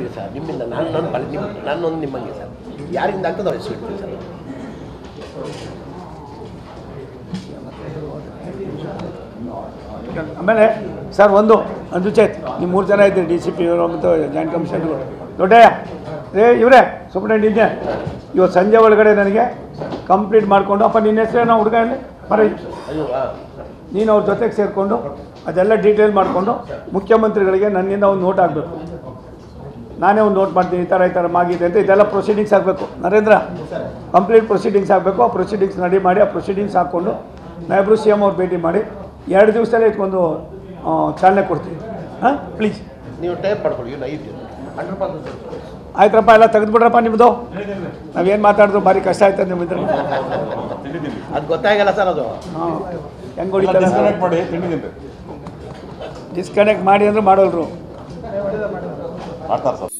ಇಡ್ತೀವಿ ಸರ್ ನಿಮ್ಮಿಂದ ನಾನು ನನ್ನ ಬಲ ನಿಮ್ಮ ನಾನೊಂದು ನಿಮ್ಮಂಗೆ ಸರ್ ಯಾರಿಂದ ಆಗ್ತದೆ ಅವ್ರ ಹೆಸರು ಇಡ್ತೀವಿ ಸರ್ ಆಮೇಲೆ ಸರ್ ಒಂದು ಅನುಚೇತ್ ನೀವು ಮೂರು ಜನ ಇದ್ದೀರಿ ಡಿ ಸಿ ಪಿ ಇವರು ಮತ್ತು ಜಾಯಿಂಟ್ ಕಮಿಷನರ್ಗಳು ದೊಡ್ಡಯ್ಯ ರೇ ಇವರೇ ಸೂಪರ್ಟೆಂಟ್ ಇಂಜಿನಿಯರ್ ಇವತ್ತು ಸಂಜೆ ಒಳಗಡೆ ನನಗೆ ಕಂಪ್ಲೀಟ್ ಮಾಡಿಕೊಂಡು ಅಪ್ಪ ನಿನ್ನ ಹೆಸರೇನೋ ಹುಡುಗ ಇಲ್ಲಿ ಬರೀ ಅಯ್ಯೋ ಹಾಂ ನೀನು ಅವ್ರ ಜೊತೆಗೆ ಸೇರಿಕೊಂಡು ಅದೆಲ್ಲ ಡೀಟೇಲ್ ಮಾಡಿಕೊಂಡು ಮುಖ್ಯಮಂತ್ರಿಗಳಿಗೆ ನನ್ನಿಂದ ಒಂದು ನೋಟ್ ಆಗಬೇಕು ನಾನೇ ಒಂದು ನೋಟ್ ಮಾಡ್ತೀನಿ ಈ ಥರ ಈ ಥರ ಆಗಿದೆ ಅಂತ ಇದೆಲ್ಲ ಪ್ರೊಸೀಡಿಂಗ್ಸ್ ಆಗಬೇಕು ನರೇಂದ್ರ ಕಂಪ್ಲೀಟ್ ಪ್ರೊಸೀಡಿಂಗ್ಸ್ ಆಗಬೇಕು ಆ ಪ್ರೊಸೀಡಿಂಗ್ಸ್ ರೆಡಿ ಮಾಡಿ ಆ ಪ್ರೊಸೀಡಿಂಗ್ಸ್ ಹಾಕ್ಕೊಂಡು ನಾವಿಬ್ರು ಸಿ ಎಮ್ ಅವ್ರು ಭೇಟಿ ಮಾಡಿ ಎರಡು ದಿವಸದಲ್ಲೇ ಇದಕ್ಕೊಂದು ಆ, ಚಾಲನೆ ಕೊಡ್ತೀವಿ ಹಾಂ ಪ್ಲೀಸ್ ನೀವು ಟೈಪ್ ಮಾಡ್ಕೊಳ್ಳಿ ಇವ್ನು ಐದು ಹಂಡ್ರೆಡ್ ಪರ್ಸೆಂಟ್ ಆಯ್ತರಪ್ಪ ಎಲ್ಲ ತೆಗೆದುಬಿಡ್ರಪ್ಪ ನಿಮ್ಮದು ನಾವೇನು ಮಾತಾಡಿದ್ರು ಭಾರಿ ಕಷ್ಟ ಆಯ್ತದೆ ನಿಮ್ಮ ಇದ್ರಲ್ಲಿ ಅದು ಗೊತ್ತಾಗಲ್ಲ ಸರ್ ಅದು ಹಾಂ ಹೆಂಗೆ ಹೊಡಿತಾರೆ ಡಿಸ್ಕನೆಕ್ಟ್ ಮಾಡಿ ತಿಂಡಿ ತಿನ್ರಿ ಡಿಸ್ಕನೆಕ್ಟ್ ಮಾಡಿ ಅಂದ್ರೆ ಮಾಡೋಲ್ರು ಮಾಡ್ತಾರೆ ಸರ್